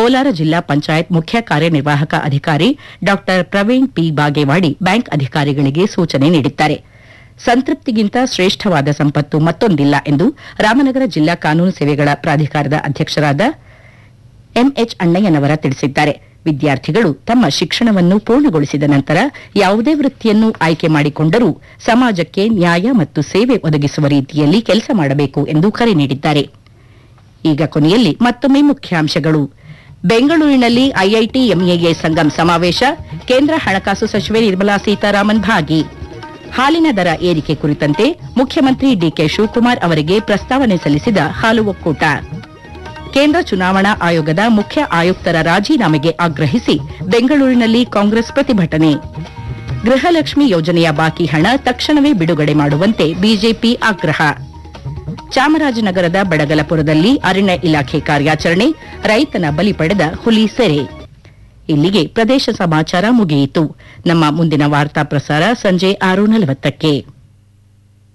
ಕೋಲಾರ ಜಿಲ್ಲಾ ಪಂಚಾಯತ್ ಮುಖ್ಯ ಕಾರ್ಯನಿರ್ವಾಹಕ ಅಧಿಕಾರಿ ಡಾ ಪ್ರವೀಣ್ ಪಿ ಬಾಗೇವಾಡಿ ಬ್ಯಾಂಕ್ ಅಧಿಕಾರಿಗಳಿಗೆ ಸೂಚನೆ ನೀಡಿದ್ದಾರೆ ಸಂತೃಪ್ತಿಗಿಂತ ಶ್ರೇಷ್ಠವಾದ ಸಂಪತ್ತು ಮತ್ತೊಂದಿಲ್ಲ ಎಂದು ರಾಮನಗರ ಜಿಲ್ಲಾ ಕಾನೂನು ಸೇವೆಗಳ ಪ್ರಾಧಿಕಾರದ ಅಧ್ಯಕ್ಷರಾದ ಎಂಎಚ್ ಅಣ್ಣಯ್ಯನವರ ತಿಳಿಸಿದ್ದಾರೆ ವಿದ್ಯಾರ್ಥಿಗಳು ತಮ್ಮ ಶಿಕ್ಷಣವನ್ನು ಪೂರ್ಣಗೊಳಿಸಿದ ನಂತರ ಯಾವುದೇ ವೃತ್ತಿಯನ್ನು ಆಯ್ಕೆ ಮಾಡಿಕೊಂಡರೂ ಸಮಾಜಕ್ಕೆ ನ್ಯಾಯ ಮತ್ತು ಸೇವೆ ಒದಗಿಸುವ ರೀತಿಯಲ್ಲಿ ಕೆಲಸ ಮಾಡಬೇಕು ಎಂದು ಕರೆ ನೀಡಿದ್ದಾರೆ ಈಗ ಕೊನೆಯಲ್ಲಿ ಮತ್ತೊಮ್ಮೆ ಮುಖ್ಯಾಂಶಗಳು ಬೆಂಗಳೂರಿನಲ್ಲಿ ಐಐಟಿ ಎಂಎಎ ಸಂಗಮ್ ಸಮಾವೇಶ ಕೇಂದ್ರ ಹಣಕಾಸು ಸಚಿವೆ ನಿರ್ಮಲಾ ಸೀತಾರಾಮನ್ ಭಾಗಿ ಹಾಲಿನ ದರ ಏರಿಕೆ ಕುರಿತಂತೆ ಮುಖ್ಯಮಂತ್ರಿ ಡಿಕೆ ಶಿವಕುಮಾರ್ ಅವರಿಗೆ ಪ್ರಸ್ತಾವನೆ ಸಲ್ಲಿಸಿದ ಹಾಲು ಒಕ್ಕೂಟ ಕೇಂದ್ರ ಚುನಾವಣಾ ಆಯೋಗದ ಮುಖ್ಯ ಆಯುಕ್ತರ ರಾಜೀನಾಮೆಗೆ ಆಗ್ರಹಿಸಿ ಬೆಂಗಳೂರಿನಲ್ಲಿ ಕಾಂಗ್ರೆಸ್ ಪ್ರತಿಭಟನೆ ಗೃಹಲಕ್ಷ್ಮಿ ಯೋಜನೆಯ ಬಾಕಿ ಹಣ ತಕ್ಷಣವೇ ಬಿಡುಗಡೆ ಮಾಡುವಂತೆ ಬಿಜೆಪಿ ಆಗ್ರಹ ಚಾಮರಾಜನಗರದ ಬಡಗಲಪುರದಲ್ಲಿ ಅರಣ್ಯ ಇಲಾಖೆ ಕಾರ್ಯಾಚರಣೆ ರೈತನ ಬಲಿ ಪಡೆದ ಹುಲಿ ಸೆರೆ ಇಲ್ಲಿಗೆ ಪ್ರದೇಶ ಸಮಾಚಾರ ಮುಗಿಯಿತು ನಮ್ಮ ಮುಂದಿನ ವಾರ್ತಾ ಪ್ರಸಾರ ಸಂಜೆ ಆರು ನಲವತ್ತಕ್ಕೆ